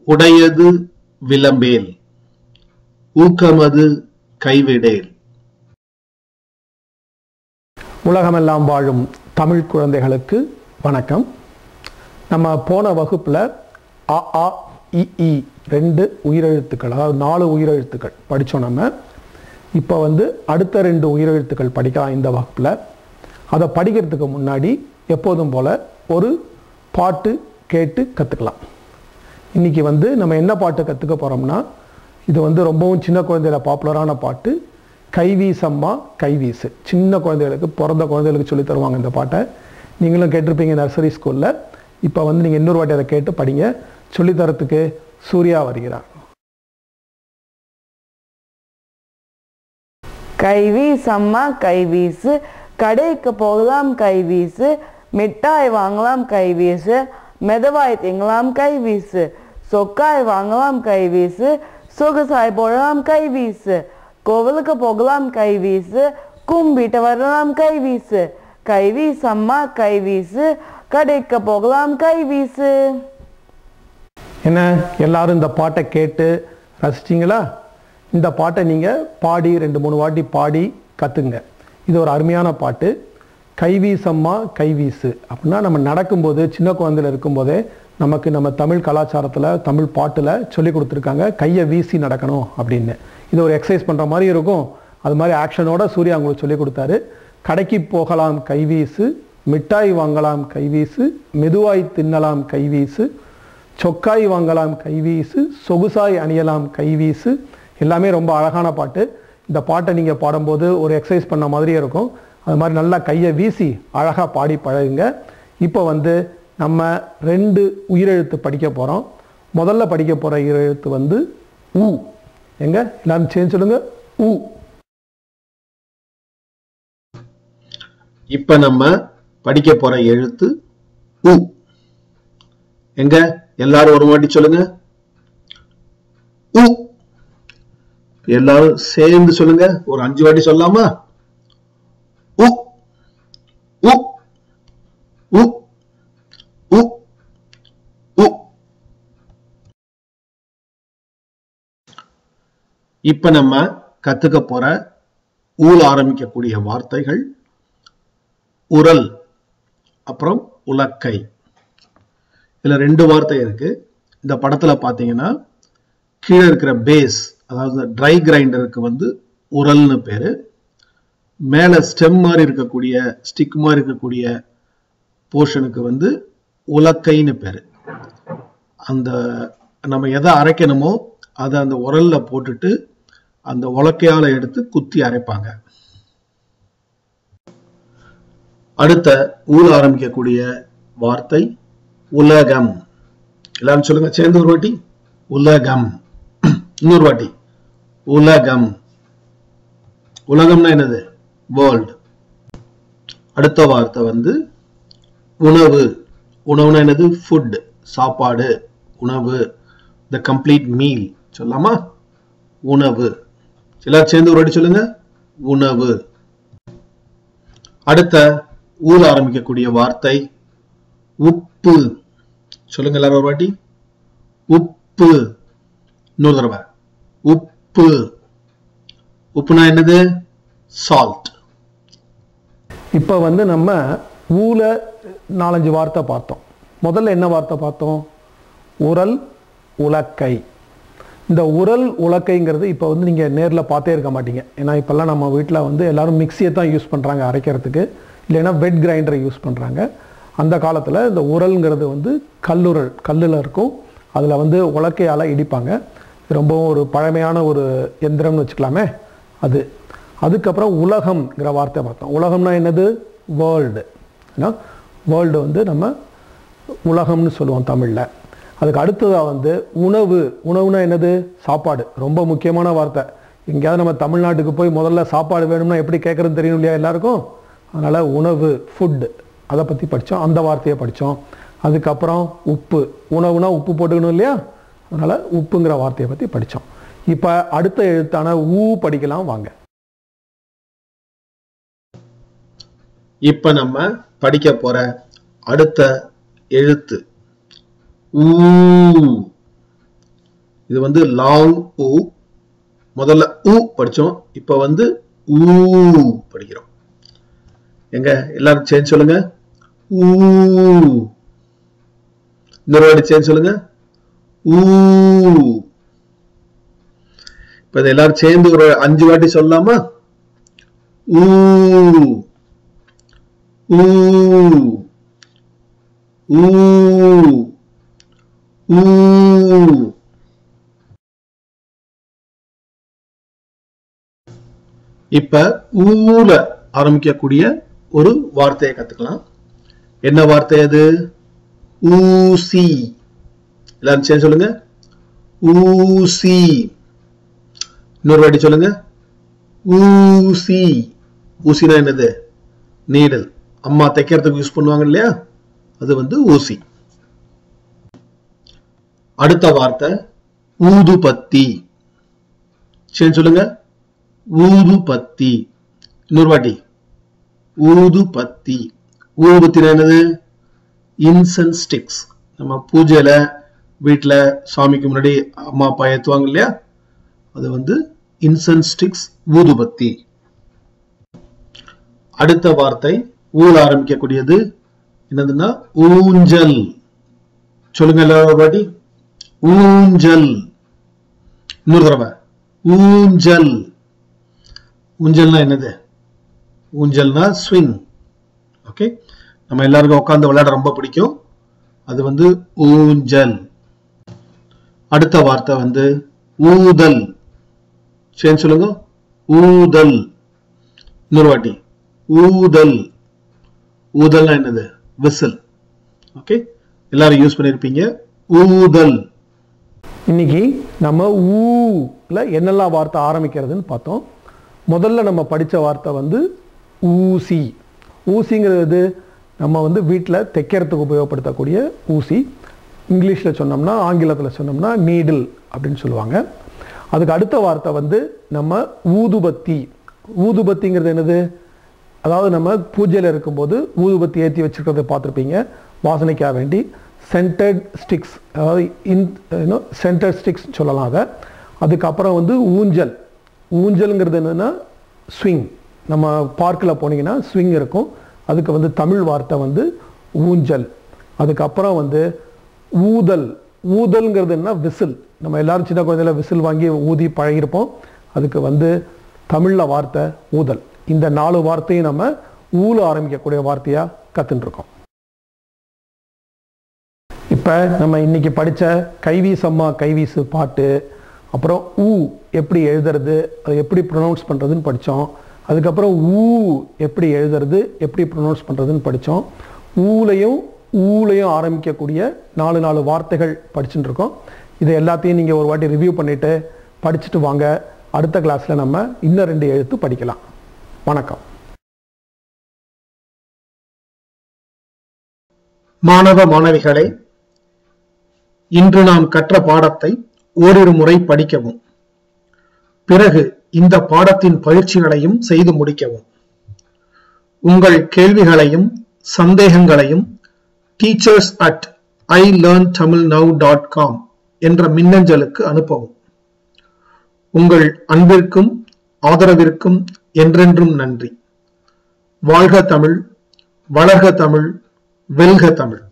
உடையது விளம்பேல் ஊக்கமது கைவிடேல் உலகமெல்லாம் வாழும் தமிழ் குழந்தைகளுக்கு வணக்கம் நம்ம போன வகுப்பில் அ ஆ இ ஈ ரெண்டு உயிரெழுத்துக்கள் அதாவது நாலு உயிரெழுத்துக்கள் படித்தோம் நம்ம இப்போ வந்து அடுத்த ரெண்டு உயிரெழுத்துக்கள் படிக்கலாம் இந்த வகுப்பில் அதை படிக்கிறதுக்கு முன்னாடி எப்போதும் போல் ஒரு பாட்டு கேட்டு கற்றுக்கலாம் இன்றைக்கி வந்து நம்ம என்ன பாட்டு கற்றுக்க போகிறோம்னா இது வந்து ரொம்பவும் சின்ன குழந்தையில பாப்புலரான பாட்டு கைவீசம்மா கைவீசு சின்ன குழந்தைகளுக்கு பிறந்த குழந்தைகளுக்கு சொல்லி தருவாங்க இந்த பாட்டை நீங்களும் கேட்டிருப்பீங்க நர்சரி ஸ்கூலில் இப்போ வந்து நீங்கள் இன்னொரு வாட்டி அதை கேட்டு படிங்க சொல்லித் தரத்துக்கு சூர்யா வருகிறார் கைவீசம்மா கைவீசு கடைக்கு போகலாம் கைவீசு மிட்டாய் வாங்கலாம் கைவீசு மெதுவாய் திங்கலாம் கைவீசு சொக்காய் வாங்கலாம் கைவீசு சொகுசாய் போடலாம் கைவீசு கோவிலுக்கு போகலாம் கைவீசு கும்பிட்டு வரலாம் கைவீசு கைவீசம்மா கைவீசு கடைக்கு போகலாம் கைவீசு என்ன எல்லாரும் இந்த பாட்டை கேட்டு ரசிச்சிங்களா இந்த பாட்டை நீங்கள் பாடி ரெண்டு மூணு வாட்டி பாடி கற்றுங்க இது ஒரு அருமையான பாட்டு கைவீசம்மா கைவீசு அப்படின்னா நம்ம நடக்கும்போது சின்ன குழந்தையில இருக்கும்போதே நமக்கு நம்ம தமிழ் கலாச்சாரத்தில் தமிழ் பாட்டில் சொல்லி கொடுத்துருக்காங்க கையை வீசி நடக்கணும் அப்படின்னு இது ஒரு எக்ஸசைஸ் பண்ணுற மாதிரி இருக்கும் அது மாதிரி ஆக்ஷனோட சூர்யா உங்களுக்கு சொல்லி கொடுத்தாரு கடைக்கு போகலாம் கைவீசு மிட்டாய் வாங்கலாம் கைவீசு மெதுவாய் தின்னலாம் கைவீசு சொக்காய் வாங்கலாம் கைவீசு சொகுசாய் அணியலாம் கைவீசு எல்லாமே ரொம்ப அழகான பாட்டு இந்த பாட்டை நீங்கள் பாடும்போது ஒரு எக்ஸசைஸ் பண்ண மாதிரியே இருக்கும் அது மாதிரி நல்லா கையை வீசி அழகாக பாடி பழகுங்க இப்போ வந்து நம்ம ரெண்டு உயிரெழுத்து படிக்க போகிறோம் முதல்ல படிக்க போகிற உயிரெழுத்து வந்து உ எங்க எல்லாரும் சேர்ந்து சொல்லுங்க உ இப்ப நம்ம படிக்க போற எழுத்து உ எங்க எல்லாரும் ஒரு வாட்டி சொல்லுங்க உ எல்லாரும் சேர்ந்து சொல்லுங்க ஒரு அஞ்சு வாட்டி சொல்லலாமா உ உ உ உ உ இப்ப நம்ம கத்துக்க போற ஊல ஆரம்பிக்கக்கூடிய வார்த்தைகள் உரல் அப்புறம் உலக்கை இதுல ரெண்டு வார்த்தை இருக்கு இந்த படத்துல பாத்தீங்கன்னா கீழே இருக்கிற பேஸ் அதாவது ட்ரை கிரைண்டருக்கு வந்து உரல்னு பேரு மேல ஸ்டெம் மாதிரி இருக்கக்கூடிய ஸ்டிக் மாதிரி இருக்கக்கூடிய போர்ஷனுக்கு வந்து உலக்கைன்னு பேரு அந்த நம்ம எதை அரைக்கணுமோ அதை அந்த உரல்ல போட்டுட்டு அந்த உலக்கையால எடுத்து குத்தி அரைப்பாங்க அடுத்த ஊழ ஆரம்பிக்கக்கூடிய வார்த்தை உலகம் எல்லாரும் சொல்லுங்க சேர்ந்து ஒரு வாட்டி உலகம் இன்னொரு வாட்டி உலகம் உலகம்னா என்னது வேர்ல்டு அடுத்த வார்த்தை வந்து உணவு உணவுனா என்னது ஃபுட் சாப்பாடு உணவு த கம்ப்ளீட் மீல் சொல்லலாமா உணவு எல்லாரும் சேர்ந்து ஒரு வாட்டி சொல்லுங்க உணவு அடுத்த ஊழ ஆரம்பிக்கக்கூடிய வார்த்தை உப்பு சொல்லுங்க எல்லாரும் ஒரு வாட்டி உப்பு இன்னொரு தடவை உப்பு உப்புனா என்னது சால்ட் இப்போ வந்து நம்ம ஊல நாலஞ்சு வார்த்தை பார்த்தோம் முதல்ல என்ன வார்த்தை பார்த்தோம் உரல் உலக்கை இந்த உரல் உலக்கைங்கிறது இப்போ வந்து நீங்கள் நேரில் பார்த்தே இருக்க மாட்டீங்க ஏன்னா இப்போல்லாம் நம்ம வீட்டில் வந்து எல்லாரும் மிக்சியை தான் யூஸ் பண்ணுறாங்க அரைக்கிறதுக்கு இல்லைன்னா வெட் கிரைண்டரை யூஸ் பண்ணுறாங்க அந்த காலத்தில் இந்த உரல்ங்கிறது வந்து கல்லுரல் கல்லில் இருக்கும் அதில் வந்து உலக்கையால் இடிப்பாங்க இது ரொம்பவும் ஒரு பழமையான ஒரு எந்திரம்னு வச்சுக்கலாமே அது அதுக்கப்புறம் உலகம்ங்கிற வார்த்தை பார்த்தோம் உலகம்னா என்னது வேர்ல்டு ஏன்னா வேர்ல்டு வந்து நம்ம உலகம்னு சொல்லுவோம் தமிழில் அதுக்கு அடுத்ததாக வந்து உணவு உணவுனா என்னது சாப்பாடு ரொம்ப முக்கியமான வார்த்தை எங்கேயாவது நம்ம தமிழ்நாட்டுக்கு போய் முதல்ல சாப்பாடு வேணும்னா எப்படி கேட்குறதுன்னு தெரியும் இல்லையா எல்லாருக்கும் அதனால் உணவு ஃபுட் அதை பற்றி படித்தோம் அந்த வார்த்தையை படித்தோம் அதுக்கப்புறம் உப்பு உணவுனா உப்பு போட்டுக்கணும் இல்லையா அதனால் உப்புங்கிற வார்த்தையை பற்றி படித்தோம் இப்போ அடுத்த எழுத்தான ஊ படிக்கலாம் வாங்க இப்ப நம்ம படிக்க போற அடுத்த எழுத்து ஊ இது வந்து லாங் ஊ முதல்ல ஊ படிச்சோம் இப்ப வந்து ஊ படிக்கிறோம் எங்க எல்லாரும் சேஞ்ச் சொல்லுங்க ஊ இன்னொரு வாட்டி சேஞ்ச் சொல்லுங்க ஊ இப்ப இதை எல்லாரும் சேர்ந்து ஒரு அஞ்சு வாட்டி சொல்லலாமா ஊ ஊ ஊ ஊ இப்ப ஊல ஆரம்பிக்கக்கூடிய ஒரு வார்த்தையை கத்துக்கலாம் என்ன வார்த்தை அது ஊசி எல்லாரும் சேர்ந்து சொல்லுங்க ஊசி இன்னொரு வாட்டி சொல்லுங்க ஊசி ஊசினா என்னது நீடல் அம்மா தைக்கிறதுக்கு யூஸ் பண்ணுவாங்க இல்லையா அது வந்து ஊசி அடுத்த வார்த்தை ஊதுபத்தி சரி சொல்லுங்க ஊதுபத்தி இன்னொரு வாட்டி ஊதுபத்தி ஊதுபத்தினா என்னது இன்சென்ஸ் ஸ்டிக்ஸ் நம்ம பூஜையில வீட்டுல சாமிக்கு முன்னாடி அம்மா அப்பா ஏத்துவாங்க இல்லையா அது வந்து இன்சென்ஸ் ஸ்டிக்ஸ் ஊதுபத்தி அடுத்த வார்த்தை ஊழ ஆரம்பிக்கக்கூடியது என்னதுன்னா ஊஞ்சல் சொல்லுங்க எல்லாரும் ஒரு வாட்டி ஊஞ்சல் இன்னொரு தடவை ஊஞ்சல் ஊஞ்சல்னா என்னது ஊஞ்சல்னா ஸ்விங் ஓகே நம்ம எல்லாருக்கும் உட்காந்து விளையாட ரொம்ப பிடிக்கும் அது வந்து ஊஞ்சல் அடுத்த வார்த்தை வந்து ஊதல் சரி சொல்லுங்க ஊதல் இன்னொரு வாட்டி ஊதல் ஊதல்னா என்னது விசில் ஓகே எல்லாரும் யூஸ் பண்ணிருப்பீங்க ஊதல் இன்னைக்கு நம்ம ஊல என்னெல்லாம் வார்த்தை ஆரம்பிக்கிறதுன்னு பார்த்தோம் முதல்ல நம்ம படித்த வார்த்தை வந்து ஊசி ஊசிங்கிறது நம்ம வந்து வீட்டில் தைக்கிறதுக்கு உபயோகப்படுத்தக்கூடிய ஊசி இங்கிலீஷில் சொன்னோம்னா ஆங்கிலத்தில் சொன்னோம்னா நீடில் அப்படின்னு சொல்லுவாங்க அதுக்கு அடுத்த வார்த்தை வந்து நம்ம ஊதுபத்தி ஊதுபத்திங்கிறது என்னது அதாவது நம்ம பூஜையில் இருக்கும்போது ஊதுபத்தி ஏற்றி வச்சிருக்கிறத பார்த்துருப்பீங்க வாசனைக்காக வேண்டி சென்டர்ட் ஸ்டிக்ஸ் அதாவது இன் சென்டர்ட் ஸ்டிக்ஸ் சொல்லலாம் அதை அதுக்கப்புறம் வந்து ஊஞ்சல் ஊஞ்சலுங்கிறது என்னென்னா ஸ்விங் நம்ம பார்க்கில் போனீங்கன்னா ஸ்விங் இருக்கும் அதுக்கு வந்து தமிழ் வார்த்தை வந்து ஊஞ்சல் அதுக்கப்புறம் வந்து ஊதல் ஊதல்ங்கிறது என்ன விசில் நம்ம எல்லாரும் சின்ன குழந்தையில விசில் வாங்கி ஊதி பழகிருப்போம் அதுக்கு வந்து தமிழில் வார்த்தை ஊதல் இந்த நாலு வார்த்தையும் நம்ம ஊல ஆரம்பிக்கக்கூடிய வார்த்தையாக கற்றுன்னு இருக்கோம் இப்போ நம்ம இன்னைக்கு படித்த கைவீசம்மா கைவீசு பாட்டு அப்புறம் ஊ எப்படி எழுதுறது அதை எப்படி ப்ரொனவுன்ஸ் பண்ணுறதுன்னு படித்தோம் அதுக்கப்புறம் ஊ எப்படி எழுதுறது எப்படி ப்ரொனவுன்ஸ் பண்ணுறதுன்னு படித்தோம் ஊலையும் ஊலையும் ஆரம்பிக்கக்கூடிய நாலு நாலு வார்த்தைகள் படிச்சுட்டு இருக்கோம் இதை எல்லாத்தையும் நீங்கள் ஒரு வாட்டி ரிவ்யூ பண்ணிவிட்டு படிச்சுட்டு வாங்க அடுத்த கிளாஸில் நம்ம இன்னும் ரெண்டு எழுத்து படிக்கலாம் வணக்கம் மாணவ மாணவிகளே இன்று நாம் கற்ற பாடத்தை ஓரிரு முறை படிக்கவும் பிறகு இந்த பாடத்தின் பயிற்சிகளையும் செய்து முடிக்கவும் உங்கள் கேள்விகளையும் சந்தேகங்களையும் teachers at I learn Tamil now dot com என்ற மின்னஞ்சலுக்கு அனுப்பவும் உங்கள் அன்பிற்கும் ஆதரவிற்கும் என்றென்றும் நன்றி வாழ்க தமிழ் வளர்க தமிழ் வெல்க தமிழ்